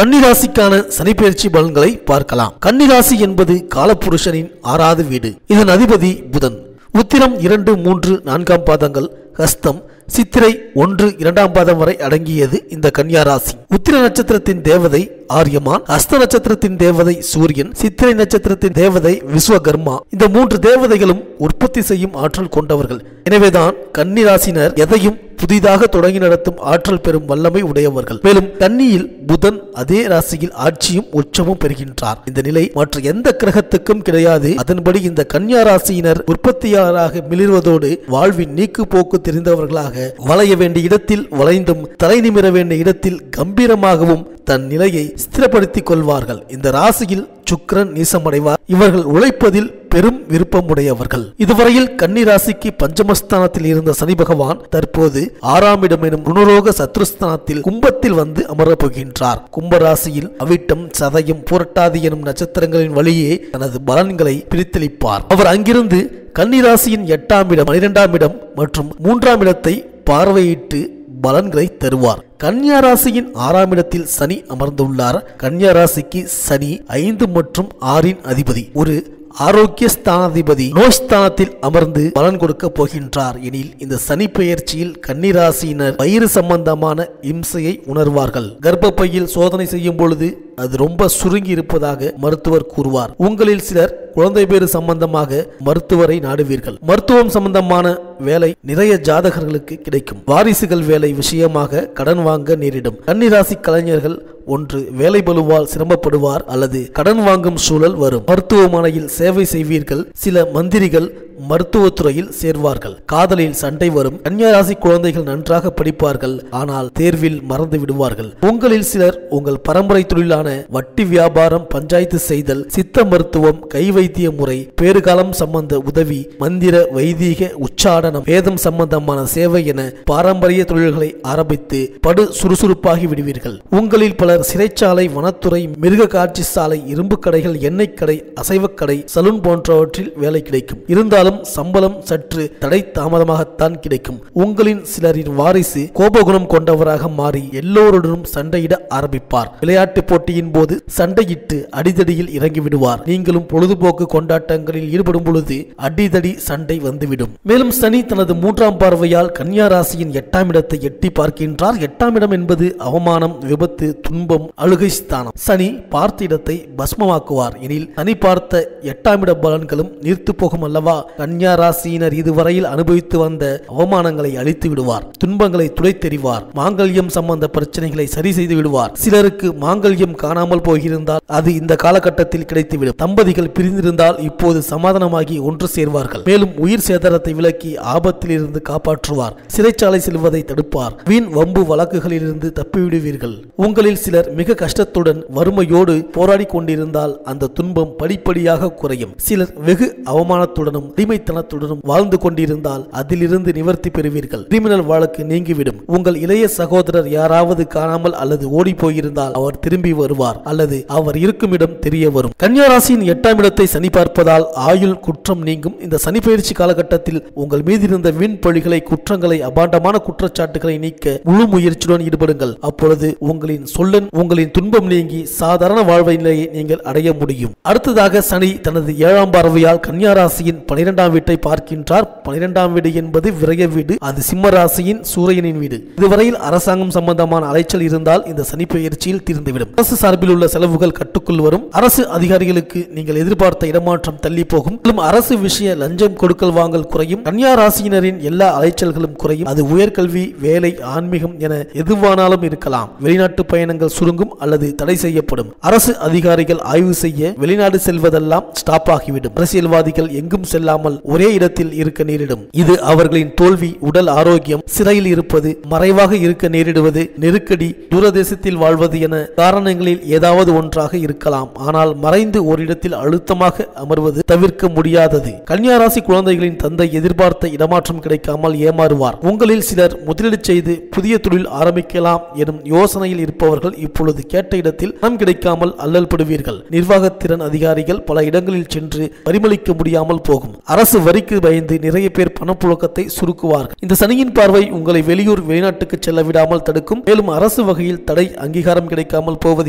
கன்னிராசிக்கான சனிப்பெயர்ச்சி பலன்களை பார்க்கலாம் கன்னிராசி என்பது காலப்புருஷனின் ஆறாவது வீடு இதன் அதிபதி புதன் உத்திரம் இரண்டு மூன்று நான்காம் பாதங்கள் ஹஸ்தம் சித்திரை ஒன்று இரண்டாம் பாதம் வரை அடங்கியது இந்த கன்னியா ராசி உத்திர நட்சத்திரத்தின் தேவதை ஆரியமான் ஹஸ்த நட்சத்திரத்தின் தேவதை சூரியன் சித்திரை நட்சத்திரத்தின் தேவதை விஸ்வகர்மா இந்த மூன்று தேவதைகளும் உற்பத்தி செய்யும் ஆற்றல் கொண்டவர்கள் எனவேதான் கன்னிராசினர் எதையும் புதிதாக தொடங்கி நடத்தும் ஆற்றல் பெறும் வல்லமை உடையவர்கள் மேலும் கன்னியில் புதன் அதே ராசியில் ஆட்சியும் உச்சமும் பெறுகின்றார் இந்த நிலை மற்ற எந்த கிரகத்துக்கும் கிடையாது அதன்படி இந்த கன்னியா ராசியினர் உற்பத்தியாளராக மிளிர்வதோடு வாழ்வின் நீக்கு போக்கு தெரிந்தவர்களாக வளைய வேண்டிய இடத்தில் வளைந்தும் தலை நிமிர வேண்டிய இடத்தில் கம்பீரமாகவும் தன் நிலையை ஸ்திரப்படுத்திக் கொள்வார்கள் இந்த ராசியில் சுக்கிரன் நீசமடைவார் இவர்கள் உழைப்பதில் பெரும் விருப்பம் உடையவர்கள் இதுவரையில் கன்னி ராசிக்கு பஞ்சமஸ்தானத்தில் இருந்த சனி பகவான் தற்போது ஆறாம் இடம் எனும் ருணரோக சத்ருஸ்தானத்தில் கும்பத்தில் வந்து அமரப் போகின்றார் கும்ப ராசியில் அவிட்டம் சதயம் புரட்டாதி எனும் நட்சத்திரங்களின் வழியே தனது பலன்களை பிரித்தளிப்பார் அவர் அங்கிருந்து கன்னி ராசியின் எட்டாம் இடம் பனிரெண்டாம் இடம் மற்றும் மூன்றாம் இடத்தை பார்வையிட்டு பலன்களை தருவார் கன்னியா ராசியின் ஆறாம் இடத்தில் சனி அமர்ந்துள்ளார் கன்னியா ராசிக்கு சனி ஐந்து மற்றும் ஆறின் அதிபதி ஒரு ஆரோக்கிய ஸ்தானாதிபதி நோய் ஸ்தானத்தில் அமர்ந்து பலன் கொடுக்க போகின்றார் எனில் இந்த சனி பெயர்ச்சியில் கன்னிராசியினர் வயிறு சம்பந்தமான இம்சையை உணர்வார்கள் கர்ப்பப்பையில் சோதனை செய்யும் பொழுது அது ரொம்ப சுருங்கி இருப்பதாக மருத்துவர் கூறுவார் உங்களில் சிலர் குழந்தை பேறு சம்பந்தமாக மருத்துவரை நாடுவீர்கள் மருத்துவம் சம்பந்தமான வேலை நிறைய ஜாதகர்களுக்கு கிடைக்கும் வாரிசுகள் வேலை விஷயமாக கடன் வாங்க நேரிடும் கன்னிராசி கலைஞர்கள் ஒன்று வேலை பலுவால் சிரமப்படுவார் அல்லது கடன் வாங்கும் சூழல் வரும் மருத்துவமனையில் சேவை செய்வீர்கள் சில மந்திரிகள் மருத்துவத்துறையில் சேர்வார்கள் காதலில் சண்டை வரும் கன்னியாராசி குழந்தைகள் நன்றாக படிப்பார்கள் ஆனால் தேர்வில் மறந்து விடுவார்கள் உங்களில் சிலர் உங்கள் பரம்பரை தொழிலான வட்டி வியாபாரம் பஞ்சாயத்து செய்தல் சித்த மருத்துவம் கை வைத்திய முறை பேறுகாலம் சம்பந்த உதவி மந்திர வைதீக உச்சாடனம் வேதம் சம்பந்தமான சேவை என பாரம்பரிய தொழில்களை ஆரம்பித்து படு சுறுசுறுப்பாகி விடுவீர்கள் உங்களில் பலர் சிறைச்சாலை வனத்துறை மிருக காட்சி சாலை இரும்பு கடைகள் எண்ணெய் கடை அசைவக் கடை சலூன் போன்றவற்றில் வேலை கிடைக்கும் இருந்தாலும் சம்பளம் சற்று தடை தாமதமாகத்தான் கிடைக்கும் உங்களின் சிலரின் வாரிசு கோபகுணம் கொண்டவராக மாறி எல்லோருடனும் சண்டையிட ஆரம்பிப்பார் விளையாட்டு போட்டியின் போது சண்டையிட்டு அடிதடியில் இறங்கி விடுவார் நீங்களும் பொழுதுபோக்கு கொண்டாட்டங்களில் ஈடுபடும் பொழுது அடிதடி சண்டை வந்துவிடும் மேலும் சனி தனது மூன்றாம் பார்வையால் கன்னியா ராசியின் எட்டாம் இடத்தை எட்டி பார்க்கின்றார் எட்டாம் இடம் என்பது அவமானம் விபத்து துன்பம் அழுகை ஸ்தானம் சனி பார்த்த இடத்தை பஸ்மமாக்குவார் எனில் சனி பார்த்த எட்டாம் இட பலன்களும் நீர்த்து போகும் அல்லவா கன்னியா ராசியினர் இதுவரையில் அனுபவித்து வந்த அவமானங்களை அழித்து விடுவார் துன்பங்களை துடைத்தெறிவார் மாங்கல்யம் சம்பந்த பிரச்சனைகளை சரி செய்து விடுவார் சிலருக்கு மாங்கல்யம் காணாமல் போயிருந்தால் அது இந்த காலகட்டத்தில் கிடைத்துவிடும் தம்பதிகள் பிரிந்திருந்தால் இப்போது சமாதானமாகி ஒன்று சேர்வார்கள் மேலும் உயிர் சேதாரத்தை விலக்கி ஆபத்தில் இருந்து காப்பாற்றுவார் சிறைச்சாலை செல்வதை தடுப்பார் வீண் வம்பு வழக்குகளிலிருந்து தப்பிவிடுவீர்கள் உங்களில் சிலர் மிக கஷ்டத்துடன் வறுமையோடு போராடி கொண்டிருந்தால் அந்த துன்பம் படிப்படியாக குறையும் சிலர் வெகு அவமானத்துடனும் அடிமைத்தனத்துடனும் வாழ்ந்து கொண்டிருந்தால் அதிலிருந்து நிவர்த்தி பெறுவீர்கள் கிரிமினல் வழக்கு நீங்கிவிடும் உங்கள் இளைய சகோதரர் யாராவது காணாமல் அல்லது ஓடி போயிருந்தால் அவர் திரும்பி வருவார் அல்லது அவர் இருக்கும் இடம் தெரிய வரும் கன்னியாராசியின் எட்டாம் இடத்தை சனி பார்ப்பதால் ஆயுள் குற்றம் நீங்கும் இந்த சனி பயிற்சி காலகட்டத்தில் உங்கள் மீது இருந்த வீண் பழிகளை குற்றங்களை அபாண்டமான குற்றச்சாட்டுகளை நீக்க முழு முயற்சியுடன் ஈடுபடுங்கள் அப்பொழுது உங்களின் சொல்லன் உங்களின் துன்பம் நீங்கி சாதாரண வாழ்வை நிலையை நீங்கள் அடைய முடியும் அடுத்ததாக சனி தனது ஏழாம் பார்வையால் கன்னியா ராசியின் பனிரெண்டாம் வீட்டை பார்க்கின்றார் பனிரெண்டாம் வீடு என்பது விரய வீடு அது சிம்ம ராசியின் சூரியனின் வீடு இதுவரையில் அரசாங்கம் சம்பந்தமான அலைச்சல் இருந்தால் இந்த சனி பயிற்சியில் தீர்ந்துவிடும் அரசு சார்பில் உள்ள செலவுகள் கட்டுக்குள் வரும் அரசு அதிகாரிகளுக்கு நீங்கள் எதிர்பார்த்த இடமாற்றம் தள்ளி போகும் மேலும் அரசு விஷய லஞ்சம் கொடுக்கல் வாங்கல் குறையும் கன்னியா ராசியினரின் எல்லா அலைச்சல்களும் குறையும் அது உயர்கல்வி வேலை ஆன்மீகம் என எதுவானாலும் இருக்கலாம் வெளிநாட்டு பயணங்கள் சுருங்கும் அல்லது தடை செய்யப்படும் அரசு அதிகாரிகள் ஆய்வு செய்ய வெளிநாடு செல்வதெல்லாம் ஸ்டாப் ஆகிவிடும் அரசியல்வாதிகள் எங்கும் செல்லாமல் ஒரே இடத்தில் இருக்க நேரிடும் இது அவர்களின் தோல்வி உடல் ஆரோக்கியம் சிறையில் இருப்பது மறைவாக இருக்க நேரிடுவது நெருக்கடி தூரதேசத்தில் வாழ்வது என காரணங்களில் ஏதாவது ஒன்றாக இருக்கலாம் ஆனால் மறைந்து ஓரிடத்தில் அழுத்தமாக அமர்வது தவிர்க்க முடியாதது கன்னியாராசி குழந்தைகளின் தந்தை எதிர்பார்த்த இடமாற்றம் கிடைக்காமல் ஏமாறுவார் உங்களில் சிலர் முதலீடு செய்து புதிய தொழில் ஆரம்பிக்கலாம் எனும் யோசனையில் இருப்பவர்கள் இப்பொழுது கேட்ட இடத்தில் பணம் கிடைக்காமல் அல்லல்படுவீர்கள் நிர்வாகத்திறன் அதிகாரிகள் பல இடங்களில் சென்று பரிமளிக்க முடியாமல் போகும் அரசு வரிக்கு பயந்து நிறைய பேர் பணப்புழக்கத்தை சுருக்குவார்கள் இந்த சனியின் பார்வை உங்களை வெளியூர் வெளிநாட்டுக்கு செல்ல விடாமல் தடுக்கும் மேலும் அரசு வகையில் தடை அங்கீகாரம் கிடைக்காமல் போவது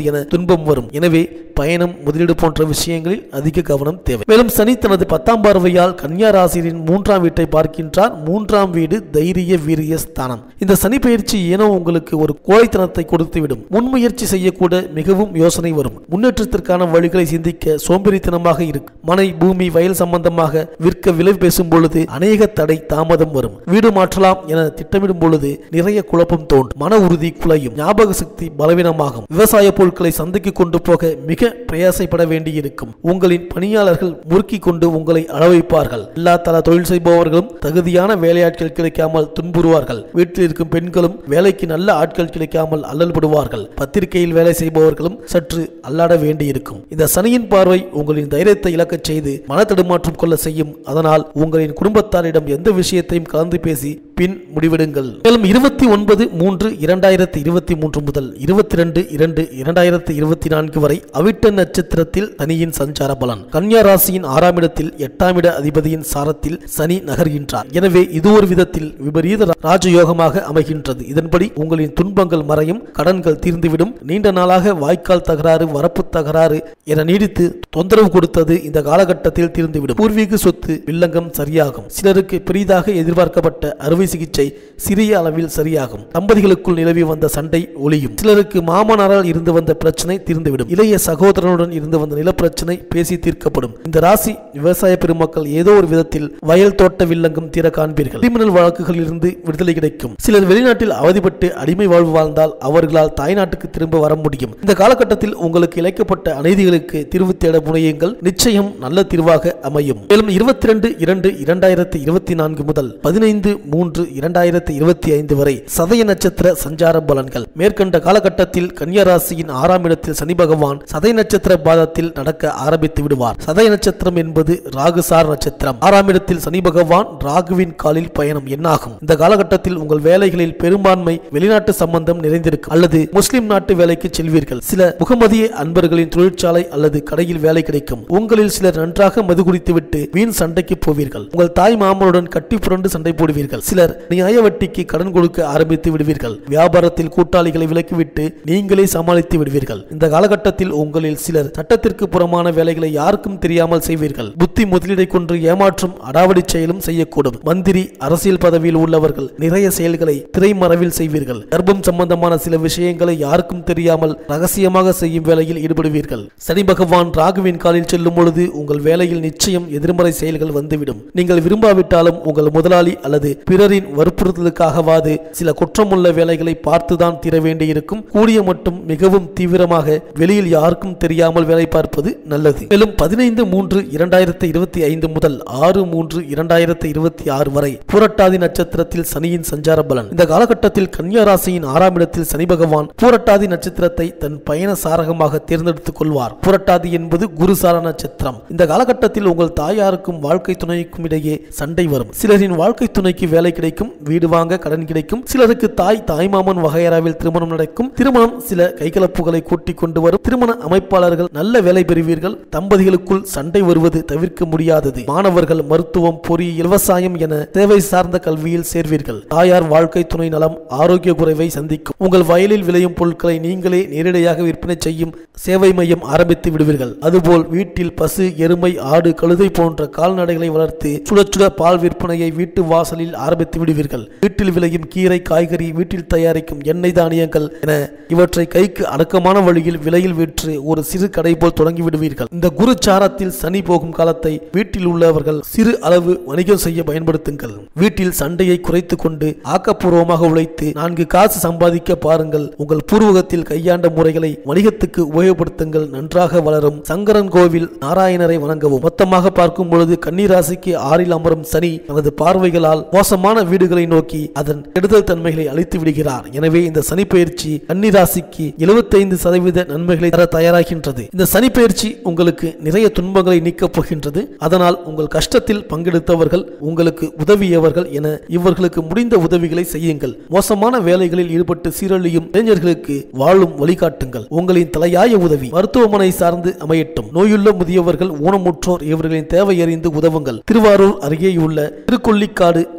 என துன்பம் வரும் எனவே பயணம் முதலீடு போன்ற விஷயங்களில் அதிக கவனம் தேவை மேலும் சனி தனது பத்தாம் பார்வையால் கன்னியா ராசியின் மூன்றாம் வீட்டை பார்க்கின்றார் மூன்றாம் வீடு தைரிய வீரிய ஸ்தானம் இந்த சனி பயிற்சி ஏனோ உங்களுக்கு ஒரு கோழைத்தனத்தை கொடுத்துவிடும் முன்முயற்சி செய்யக்கூட மிகவும் யோசனை வரும் முன்னேற்றத்திற்கான வழிகளை சிந்திக்க சோம்பேறித்தனமாக இருக்கும் மனை பூமி வயல் சம்பந்தமாக விற்க விலை பேசும் பொழுது அநேக தடை தாமதம் வரும் வீடு மாற்றலாம் என திட்டமிடும் பொழுது நிறைய குழப்பம் தோன்றும் மன உறுதி குலையும் ஞாபக சக்தி பலவீனமாகும் விவசாய பொருட்களை சந்தைக்கு கொண்டு போக மிக பிரயாசைப்பட வேண்டியிருக்கும் உங்களின் பணியாளர்கள் முறுக்கிக் கொண்டு உங்களை அளவைப்பார்கள் எல்லா தர தொழில் செய்பவர்களும் தகுதியான வேலையாட்கள் கிடைக்காமல் துன்புறுவார்கள் வீட்டில் இருக்கும் பெண்களும் வேலைக்கு நல்ல ஆட்கள் கிடைக்காமல் அல்லல்படுவார்கள் பத்திரிகையில் வேலை செய்பவர்களும் சற்று அல்லாட வேண்டியிருக்கும் இந்த சனியின் பார்வை உங்களின் தைரியத்தை இழக்கச் செய்து மன தடுமாற்றம் கொள்ள செய்யும் அதனால் உங்களின் குடும்பத்தாரிடம் எந்த விஷயத்தையும் கலந்து பேசி பின் முடிவெடுங்கள் மேலும் இருபத்தி ஒன்பது மூன்று இரண்டாயிரத்தி இருபத்தி மூன்று முதல் இருபத்தி ரெண்டு இரண்டு இரண்டாயிரத்தி இருபத்தி நான்கு வரை அவிட்ட நட்சத்திரத்தில் சனியின் சஞ்சார பலன் கன்னியா ராசியின் ஆறாம் இடத்தில் எட்டாம் இட அதிபதியின் சாரத்தில் சனி நகர்கின்றார் எனவே இது ஒரு விதத்தில் விபரீத ராஜயோகமாக அமைகின்றது இதன்படி உங்களின் துன்பங்கள் மறையும் கடன்கள் தீர்ந்துவிடும் நீண்ட நாளாக வாய்க்கால் தகராறு வரப்பு தகராறு என நீடித்து தொந்தரவு கொடுத்தது இந்த காலகட்டத்தில் தீர்ந்துவிடும் பூர்வீக சொத்து வில்லங்கம் சரியாகும் சிலருக்கு பெரிதாக எதிர்பார்க்கப்பட்ட அறுவை சிகிச்சை சிறிய அளவில் சரியாகும் தம்பதிகளுக்குள் நிலவி வந்த சண்டை ஒளியும் சிலருக்கு மாமனாரால் இருந்து வந்த பிரச்சனை தீர்ந்துவிடும் இளைய சகோதரனுடன் இருந்து வந்த நிலப்பிரச்சனை பேசி தீர்க்கப்படும் இந்த ராசி விவசாய பெருமக்கள் ஏதோ ஒரு விதத்தில் வயல் தோட்ட வில்லங்கம் தீர காண்பீர்கள் கிரிமினல் வழக்குகளில் இருந்து விடுதலை கிடைக்கும் சிலர் வெளிநாட்டில் அவதிப்பட்டு அடிமை வாழ்வு வாழ்ந்தால் அவர்களால் தாய்நாட்டுக்கு திரும்ப வர முடியும் இந்த காலகட்டத்தில் உங்களுக்கு இழைக்கப்பட்ட அநீதிகளுக்கு தீர்வு தேட முனையுங்கள் நிச்சயம் நல்ல தீர்வாக அமையும் மேலும் இருபத்தி ரெண்டு இரண்டு இரண்டாயிரத்தி இருபத்தி நான்கு முதல் பதினைந்து மூன்று இரண்டாயிரத்தி இருபத்தி ஐந்து வரை சதய நட்சத்திர சஞ்சார பலன்கள் மேற்கண்ட காலகட்டத்தில் கன்னியா ராசியின் ஆறாம் இடத்தில் சனி பகவான் சதய நட்சத்திர பாதத்தில் நடக்க ஆரம்பித்து விடுவார் சதய நட்சத்திரம் என்பது ராகுசார் நட்சத்திரம் ஆறாம் இடத்தில் சனி பகவான் ராகுவின் காலில் பயணம் என்னாகும் இந்த காலகட்டத்தில் உங்கள் வேலைகளில் பெரும்பான்மை வெளிநாட்டு சம்பந்தம் நிறைந்திருக்கும் அல்லது முஸ்லிம் நாட்டு வேலைக்கு செல்வீர்கள் சில முகமதிய அன்பர்களின் தொழிற்சாலை அல்லது கடையில் வேலை கிடைக்கும் உங்களில் சிலர் நன்றாக மது குடித்துவிட்டு வீண் சண்டைக்கு போவீர்கள் உங்கள் தாய் மாமனுடன் கட்டி புரண்டு சண்டை போடுவீர்கள் சிலர் நியாய வட்டிக்கு கடன் கொடுக்க ஆரம்பித்து விடுவீர்கள் வியாபாரத்தில் கூட்டாளிகளை விலக்கிவிட்டு நீங்களே சமாளித்து விடுவீர்கள் இந்த காலகட்டத்தில் உங்களில் சிலர் சட்டத்திற்கு புறமான வேலைகளை யாருக்கும் தெரியாமல் செய்வீர்கள் புத்தி முதலீடை கொண்டு ஏமாற்றும் அடாவடி செயலும் செய்யக்கூடும் மந்திரி அரசியல் பதவியில் உள்ளவர்கள் நிறைய செயல்களை திரைமறைவில் செய்வீர்கள் கர்ப்பம் சம்பந்தமான சில விஷயங்களை யாருக்கும் தெரியாமல் ரகசியமாக செய்யும் வேலையில் ஈடுபடுவீர்கள் சனி பகவான் ராகுவின் காலில் செல்லும் பொழுது உங்கள் வேலையில் நிச்சயம் எதிர்மறை செயல்கள் வந்துவிடும் நீங்கள் விரும்பாவிட்டாலும் உங்கள் முதலாளி அல்லது பிறரின் வற்புறுத்தலுக்காகவாது சில குற்றமுள்ள வேலைகளை பார்த்துதான் தீர வேண்டியிருக்கும் கூடிய மட்டும் மிகவும் தீவிரமாக வெளியில் யாருக்கும் தெரியாமல் வேலை பார்ப்பது நல்லது மேலும் பதினைந்து மூன்று இரண்டாயிரத்தி இருபத்தி ஐந்து முதல் ஆறு மூன்று இரண்டாயிரத்தி இருபத்தி ஆறு வரை புரட்டாதி நட்சத்திரத்தில் சனியின் சஞ்சார பலன் இந்த காலகட்டத்தில் கன்னியா ராசியின் ஆறாம் இடத்தில் சனி பகவான் பூரட்டாதி நட்சத்திரத்தை தன் பயண சாரகமாக தேர்ந்தெடுத்துக் கொள்வார் புரட்டாதி என்பது குருசார நட்சத்திரம் இந்த காலகட்டத்தில் உங்கள் தாயாருக்கும் வாழ்க்கை துணைக்கும் இடையே சண்டை வரும் சிலரின் வாழ்க்கை துணைக்கு வேலை கிடைக்கும் வீடு வாங்க கடன் கிடைக்கும் சிலருக்கு தாய் தாய்மாமன் வகையறாவில் திருமணம் நடக்கும் திருமணம் சில கைகலப்புகளை கூட்டிக் கொண்டு வரும் திருமண அமைப்பாளர்கள் நல்ல வேலை பெறுவீர்கள் தம்பதிகளுக்குள் சண்டை வருவது தவிர்க்க முடியாதது மாணவர்கள் மருத்துவம் பொறியியல் விவசாயம் என சேவை சார்ந்த கல்வியில் சேர்வீர்கள் தாயார் வாழ்க்கை துணை நலம் ஆரோக்கிய குறைவை சந்திக்கும் உங்கள் வயலில் விளையும் பொருட்களை நீங்களே நேரடியாக விற்பனை செய்யும் சேவை மையம் ஆரம்பித்து விடுவீர்கள் அதுபோல் வீட்டில் பசு எருமை ஆடு கழுதை போன்ற கால்நடைகளை வளர்த்து சுட சுட பால் விற்பனையை வீட்டு வாசலில் ஆரம்பித்து விடுவீர்கள் வீட்டில் விளையும் கீரை காய்கறி வீட்டில் தயாரிக்கும் எண்ணெய் தானியங்கள் என இவற்றை கைக்கு அடக்கமான வழியில் விலையில் விற்று ஒரு சிறு கடை போல் தொடங்கி விடுவீர்கள் இந்த குரு சாரத்தில் சனி போகும் காலத்தை வீட்டில் உள்ளவர்கள் சிறு அளவு வணிகம் செய்ய பயன்படுத்துங்கள் வீட்டில் சண்டையை குறைத்துக் கொண்டு ஆக்கப்பூர்வமாக உழைத்து நான்கு காசு சம்பாதிக்க பாருங்கள் உங்கள் பூர்வகத்தில் கையாண்ட முறைகளை வணிகத்துக்கு உபயோகப்படுத்துங்கள் நன்றாக வளரும் சங்கரன் கோவில் நாராயணரை வணங்கவும் மொத்தமாக பார்க்கும் பொழுது கன்னிராசிக்கு ஆறில் அமரும் சனி தனது பார்வைகளால் மோசமான வீடுகளை நோக்கி அதன் கெடுதல் தன்மைகளை அழித்து விடுகிறார் எனவே இந்த சனி பயிற்சி கன்னிராசிக்கு 75% சதவீத நன்மைகளை தர தயாராகின்றது இந்த சனி பயிற்சி உங்களுக்கு நிறைய துன்பங்களை நீக்கப் போகின்றது அதனால் உங்கள் கஷ்டத்தில் பங்கெடுத்தவர்கள் உங்களுக்கு உதவியவர்கள் என இவர்களுக்கு முடிந்த உதவிகளை செய்யுங்கள் மோசமான வேலைகளில் ஈடுபட்டு சீரழியும் இளைஞர்களுக்கு வாழும் வழிகாட்டுங்கள் உங்களின் தலையாய உதவி மருத்துவமனை சார்ந்து அமையட்டும் நோயுள்ள முதியவர்கள் ஊனமுற்றோர் இவர்களின் தேவை அறிந்து உதவுங்கள் திருவாரூர் அருகேயுள்ள திருக்கொள்ளிக்காடு அக்னிய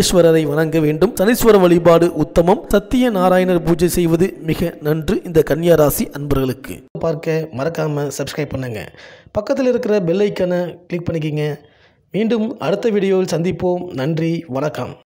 சனீஸ்வரரை வணங்க வேண்டும் சனீஸ்வர வழிபாடு உத்தமம் சத்திய நாராயணர் பூஜை செய்வது மிக நன்று இந்த கன்னியா ராசி அன்பர்களுக்கு பார்க்க மறக்காம சப்ஸ்கிரைப் பண்ணுங்க பக்கத்தில் இருக்கிற பெல் ஐக்கானை கிளிக் பண்ணிக்கிங்க மீண்டும் அடுத்த வீடியோவில் சந்திப்போம் நன்றி வணக்கம்